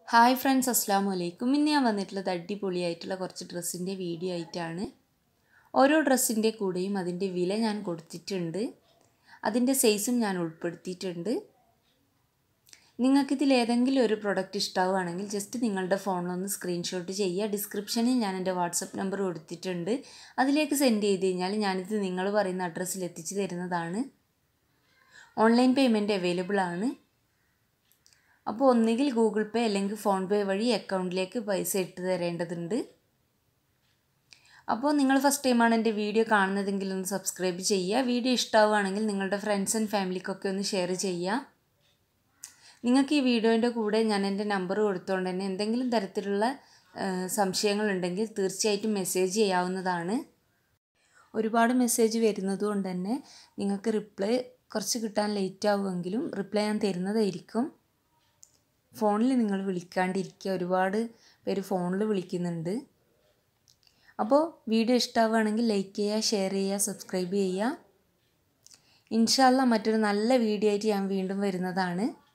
hi friends അസ്സാം വലൈക്കും ഇന്ന് ഞാൻ വന്നിട്ടുള്ളത് അടിപൊളിയായിട്ടുള്ള കുറച്ച് ഡ്രസ്സിൻ്റെ വീഡിയോ ആയിട്ടാണ് ഓരോ ഡ്രസ്സിൻ്റെ കൂടെയും അതിൻ്റെ വില ഞാൻ കൊടുത്തിട്ടുണ്ട് അതിൻ്റെ സൈസും ഞാൻ ഉൾപ്പെടുത്തിയിട്ടുണ്ട് നിങ്ങൾക്കിതിൽ ഏതെങ്കിലും ഒരു പ്രൊഡക്റ്റ് ഇഷ്ടമാവുകയാണെങ്കിൽ ജസ്റ്റ് നിങ്ങളുടെ ഫോണിലൊന്ന് സ്ക്രീൻഷോട്ട് ചെയ്യുക ഡിസ്ക്രിപ്ഷനിൽ ഞാൻ എൻ്റെ വാട്സപ്പ് നമ്പർ കൊടുത്തിട്ടുണ്ട് അതിലേക്ക് സെൻഡ് ചെയ്ത് കഴിഞ്ഞാൽ ഞാനിത് നിങ്ങൾ പറയുന്ന അഡ്രസ്സിൽ എത്തിച്ചു തരുന്നതാണ് ഓൺലൈൻ പേയ്മെൻറ്റ് അവൈലബിൾ ആണ് അപ്പോൾ ഒന്നുകിൽ ഗൂഗിൾ പേ അല്ലെങ്കിൽ ഫോൺ പേ വഴി അക്കൗണ്ടിലേക്ക് പൈസ ഇട്ട് തരേണ്ടതുണ്ട് അപ്പോൾ നിങ്ങൾ ഫസ്റ്റ് ടൈമാണ് എൻ്റെ വീഡിയോ കാണുന്നതെങ്കിൽ ഒന്ന് സബ്സ്ക്രൈബ് ചെയ്യുക വീഡിയോ ഇഷ്ടമാവുകയാണെങ്കിൽ നിങ്ങളുടെ ഫ്രണ്ട്സ് ആൻഡ് ഫാമിലിക്കൊക്കെ ഒന്ന് ഷെയർ ചെയ്യുക നിങ്ങൾക്ക് ഈ വീഡിയോൻ്റെ കൂടെ ഞാൻ എൻ്റെ നമ്പർ കൊടുത്തുകൊണ്ട് തന്നെ എന്തെങ്കിലും തരത്തിലുള്ള സംശയങ്ങളുണ്ടെങ്കിൽ തീർച്ചയായിട്ടും മെസ്സേജ് ചെയ്യാവുന്നതാണ് ഒരുപാട് മെസ്സേജ് വരുന്നത് കൊണ്ട് തന്നെ നിങ്ങൾക്ക് റിപ്ലൈ കുറച്ച് കിട്ടാൻ ലേറ്റ് ആവുമെങ്കിലും റിപ്ലൈ ഞാൻ തരുന്നതായിരിക്കും ഫോണിൽ നിങ്ങൾ വിളിക്കാണ്ടിരിക്കുക ഒരുപാട് പേര് ഫോണിൽ വിളിക്കുന്നുണ്ട് അപ്പോൾ വീഡിയോ ഇഷ്ടമാവുകയാണെങ്കിൽ ലൈക്ക് ചെയ്യുക ഷെയർ ചെയ്യുക സബ്സ്ക്രൈബ് ചെയ്യുക ഇൻഷാല്ല മറ്റൊരു നല്ല വീഡിയോ ആയിട്ട് ഞാൻ വീണ്ടും വരുന്നതാണ്